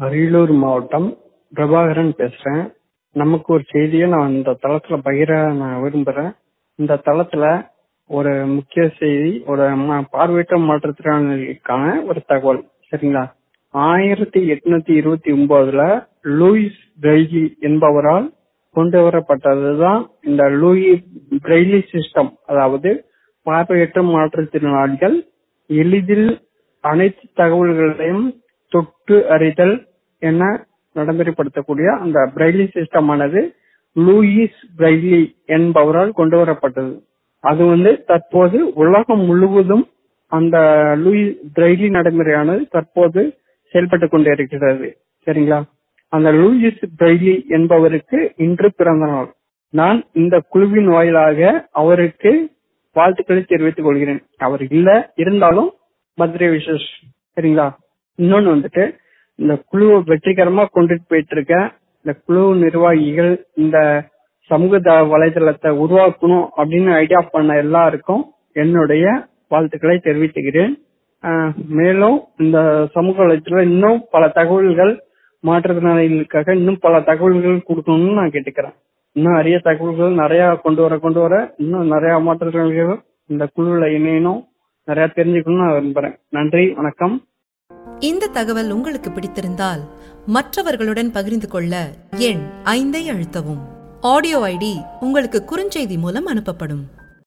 அரியலூர் மாவட்டம் பிரபாகரன் பேசுறேன் நமக்கு ஒரு செய்தியை நான் இந்த தளத்துல பகிர நான் விரும்புறேன் இந்த தளத்துல ஒரு முக்கிய செய்தி ஒரு ம- பார்வையற்ற மாற்றுத்திறனாளிகளுக்கான ஒரு தகவல் சரிங்களா ஆயிரத்தி எட்நூத்தி இருபத்தி ஒன்பதுல லூயிஸ் பிரெய்லி என்பவரால் கொண்டு வரப்பட்டதுதான் இந்த லூயி பிரெய்லி சிஸ்டம் அதாவது பார்வையற்ற மாற்றுத்திறனாளிகள் எளிதில் அனைத்து தகவல்களையும் தொட்டு அறிதல் என நடைமுறைப்படுத்தக்கூடிய அந்த பிரெய்லி சிஸ்டம் ஆனது லூயிஸ் பிரெய்லி என்பவரால் கொண்டு வரப்பட்டது அது வந்து தற்போது உலகம் முழுவதும் அந்த லூயிஸ் பிரெய்லி நடைமுறையானது தற்போது செயல்பட்டு கொண்டிருக்கிறது சரிங்களா அந்த லூயிஸ் பிரெய்லி என்பவருக்கு இன்று பிறந்த நாள் நான் இந்த குழுவின் வாயிலாக அவருக்கு வாழ்த்துக்களை தெரிவித்துக் கொள்கிறேன் அவர் இல்ல இருந்தாலும் பர்த்டே விஷஸ் சரிங்களா இன்னொன்னு வந்துட்டு இந்த குழுவை வெற்றிகரமா கொண்டுட்டு போயிட்டு இருக்க இந்த குழு நிர்வாகிகள் இந்த சமூக த- வலைதளத்தை உருவாக்கணும் அப்படின்னு ஐடியா பண்ண எல்லாருக்கும் என்னுடைய வாழ்த்துக்களை தெரிவித்துக்கிறேன் ஆஹ் மேலும் இந்த சமூக வலைதளத்துல இன்னும் பல தகவல்கள் மாற்றுத்திறனாளிகளுக்காக இன்னும் பல தகவல்கள் கொடுக்கணும்னு நான் கேட்டுக்கிறேன் இன்னும் நிறைய தகவல்கள் நிறைய கொண்டு வர கொண்டு வர இன்னும் நிறைய மாற்றுத்திறனாளிகள் இந்த குழுவில் இணையணும் நிறைய தெரிஞ்சுக்கணும்னு நான் விரும்புறேன் நன்றி வணக்கம் இந்த தகவல் உங்களுக்கு பிடித்திருந்தால் மற்றவர்களுடன் பகிர்ந்து கொள்ள எண் ஐந்தை அழுத்தவும் ஆடியோ ஐடி உங்களுக்கு குறுஞ்செய்தி மூலம் அனுப்பப்படும்